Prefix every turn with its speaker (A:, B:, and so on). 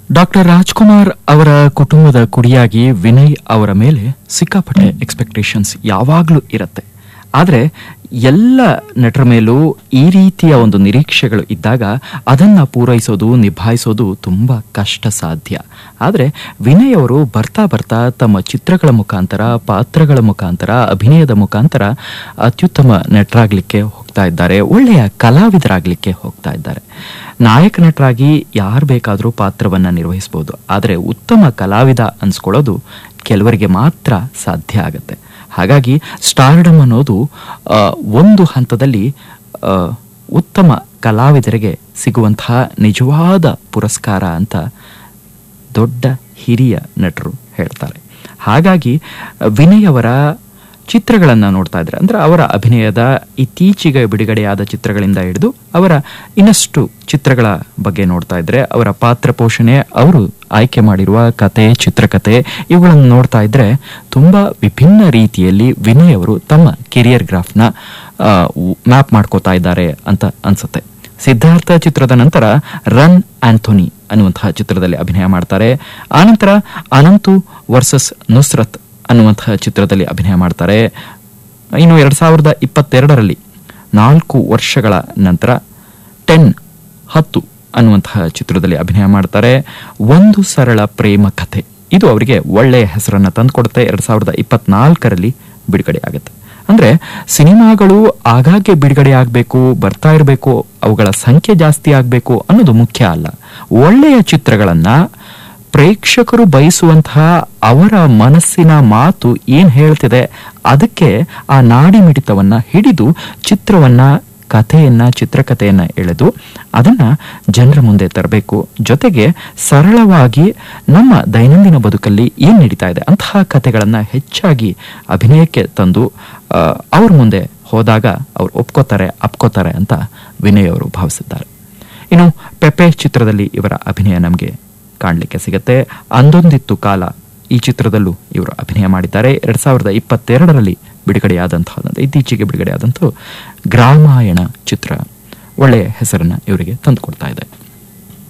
A: doctor Rajkumar ಅವರ ಕುಟುಂಬದ ಕುಡಿಯಾಗಿ ವಿನಯ್ ಅವರ ಮೇಲೆ ಸಿಕ್ಕಾಪಟ್ಟೆ ಎಕ್ಸ್ಪೆಕ್ಟೇಷನ್ಸ್ ಯಾವಾಗಲೂ ಇರುತ್ತೆ ಆದರೆ ಎಲ್ಲ ನಟರ ಮೇಲೂ ಈ ರೀತಿಯ ಒಂದು ನಿರೀಕ್ಷೆಗಳು ಇದ್ದಾಗ ಅದನ್ನು ಪೂರೈಸೋದು ನಿಭಾಯಿಸೋದು ತುಂಬ ಕಷ್ಟ ಸಾಧ್ಯ ಆದರೆ ವಿನಯ್ ಅವರು ಬರ್ತಾ ಬರ್ತಾ ತಮ್ಮ ಚಿತ್ರಗಳ ಮುಖಾಂತರ ಪಾತ್ರಗಳ ಮುಖಾಂತರ ಅಭಿನಯದ ಮುಖಾಂತರ ಅತ್ಯುತ್ತಮ ನಟರಾಗಲಿಕ್ಕೆ ಹೋಗ್ತಾ ಇದ್ದಾರೆ ಒಳ್ಳೆಯ ಕಲಾವಿದರಾಗಲಿಕ್ಕೆ ಹೋಗ್ತಾ ಇದ್ದಾರೆ ನಾಯಕ ನಟರಾಗಿ ಯಾರು ಬೇಕಾದರೂ ಪಾತ್ರವನ್ನು ನಿರ್ವಹಿಸ್ಬೋದು ಆದರೆ ಉತ್ತಮ ಕಲಾವಿದ ಅನ್ಸ್ಕೊಳ್ಳೋದು ಕೆಲವರಿಗೆ ಮಾತ್ರ ಸಾಧ್ಯ ಆಗುತ್ತೆ ಹಾಗಾಗಿ ಸ್ಟಾರ್ಡಮ್ ಅನ್ನೋದು ಆ, ಒಂದು ಹಂತದಲ್ಲಿ ಆ, ಉತ್ತಮ ಕಲಾವಿದರಿಗೆ ಸಿಗುವಂತಹ ನಿಜವಾದ ಪುರಸ್ಕಾರ ಅಂತ ದೊಡ್ಡ ಹಿರಿಯ ನಟರು ಹೇಳ್ತಾರೆ ಹಾಗಾಗಿ ವಿನಯ್ ಅವರ ಚಿತ್ರಗಳನ್ನು ನೋಡ್ತಾ ಇದ್ರೆ ಅಂದ್ರೆ ಅವರ ಅಭಿನಯದ ಇತ್ತೀಚೆಗೆ ಬಿಡುಗಡೆಯಾದ ಚಿತ್ರಗಳಿಂದ ಹಿಡಿದು ಅವರ ಇನ್ನಷ್ಟು ಚಿತ್ರಗಳ ಬಗ್ಗೆ ನೋಡ್ತಾ ಇದ್ರೆ ಅವರ ಪಾತ್ರ ಪೋಷಣೆ ಅವರು ಆಯ್ಕೆ ಮಾಡಿರುವ ಕತೆ ಚಿತ್ರಕಥೆ ಇವುಗಳನ್ನು ನೋಡ್ತಾ ಇದ್ರೆ ತುಂಬಾ ವಿಭಿನ್ನ ರೀತಿಯಲ್ಲಿ ವಿನಯ್ ಅವರು ತಮ್ಮ ಕೆರಿಯರ್ ಗ್ರಾಫ್ನ ಮ್ಯಾಪ್ ಮಾಡ್ಕೋತಾ ಇದ್ದಾರೆ ಅಂತ ಅನ್ಸುತ್ತೆ ಸಿದ್ಧಾರ್ಥ ಚಿತ್ರದ ನಂತರ ರನ್ ಆಂಥೋನಿ ಅನ್ನುವಂತಹ ಚಿತ್ರದಲ್ಲಿ ಅಭಿನಯ ಮಾಡ್ತಾರೆ ಆನಂತರ ಅನಂತು ವರ್ಸಸ್ ನುಸ್ರತ್ ಅನ್ನುವಂತಹ ಚಿತ್ರದಲ್ಲಿ ಅಭಿನಯ ಮಾಡ್ತಾರೆ ಇನ್ನು ಎರಡ್ ಸಾವಿರದ ಇಪ್ಪತ್ತೆರಡರಲ್ಲಿ ನಾಲ್ಕು ವರ್ಷಗಳ ನಂತರ ಟೆನ್ ಹತ್ತು ಅನ್ನುವಂತಹ ಚಿತ್ರದಲ್ಲಿ ಅಭಿನಯ ಮಾಡ್ತಾರೆ ಒಂದು ಸರಳ ಪ್ರೇಮ ಕಥೆ ಇದು ಅವರಿಗೆ ಒಳ್ಳೆಯ ಹೆಸರನ್ನು ತಂದುಕೊಡುತ್ತೆ ಎರಡ್ ಸಾವಿರದ ಇಪ್ಪತ್ನಾಲ್ಕರಲ್ಲಿ ಬಿಡುಗಡೆ ಆಗುತ್ತೆ ಅಂದ್ರೆ ಸಿನಿಮಾಗಳು ಆಗಾಗ್ಗೆ ಬಿಡುಗಡೆ ಆಗಬೇಕು ಬರ್ತಾ ಇರಬೇಕು ಅವುಗಳ ಸಂಖ್ಯೆ ಜಾಸ್ತಿ ಆಗಬೇಕು ಅನ್ನೋದು ಮುಖ್ಯ ಅಲ್ಲ ಒಳ್ಳೆಯ ಚಿತ್ರಗಳನ್ನ ಪ್ರೇಕ್ಷಕರು ಬಯಸುವಂತಹ ಅವರ ಮನಸ್ಸಿನ ಮಾತು ಏನ್ ಹೇಳ್ತಿದೆ ಅದಕ್ಕೆ ಆ ನಾಡಿ ಮಿಡಿತವನ್ನ ಹಿಡಿದು ಚಿತ್ರವನ್ನ ಕಥೆಯನ್ನ ಚಿತ್ರಕಥೆಯನ್ನ ಎಳೆದು ಅದನ್ನ ಜನರ ಮುಂದೆ ತರಬೇಕು ಜೊತೆಗೆ ಸರಳವಾಗಿ ನಮ್ಮ ದೈನಂದಿನ ಬದುಕಲ್ಲಿ ಏನ್ ನಡೀತಾ ಇದೆ ಅಂತಹ ಕಥೆಗಳನ್ನ ಹೆಚ್ಚಾಗಿ ಅಭಿನಯಕ್ಕೆ ತಂದು ಆ, ಅವ್ರ ಮುಂದೆ ಹೋದಾಗ ಅವ್ರು ಒಪ್ಕೋತಾರೆ ಅಪ್ಕೋತಾರೆ ಅಂತ ವಿನಯ್ ಅವರು ಭಾವಿಸಿದ್ದಾರೆ ಇನ್ನು ಪೆಪೆ ಚಿತ್ರದಲ್ಲಿ ಇವರ ಅಭಿನಯ ನಮಗೆ ಕಾಣಲಿಕ್ಕೆ ಸಿಗುತ್ತೆ ಅಂದೊಂದಿತ್ತು ಕಾಲ ಈ ಚಿತ್ರದಲ್ಲೂ ಇವರು ಅಭಿನಯ ಮಾಡಿದ್ದಾರೆ ಎರಡ್ ಸಾವಿರದ ಇಪ್ಪತ್ತೆರಡರಲ್ಲಿ ಬಿಡುಗಡೆಯಾದಂತಹ ಇತ್ತೀಚೆಗೆ ಬಿಡುಗಡೆಯಾದಂತಹ ಗ್ರಾಮಾಯಣ ಚಿತ್ರ ಒಳ್ಳೆಯ ಹೆಸರನ್ನ ಇವರಿಗೆ ತಂದುಕೊಡ್ತಾ ಇದೆ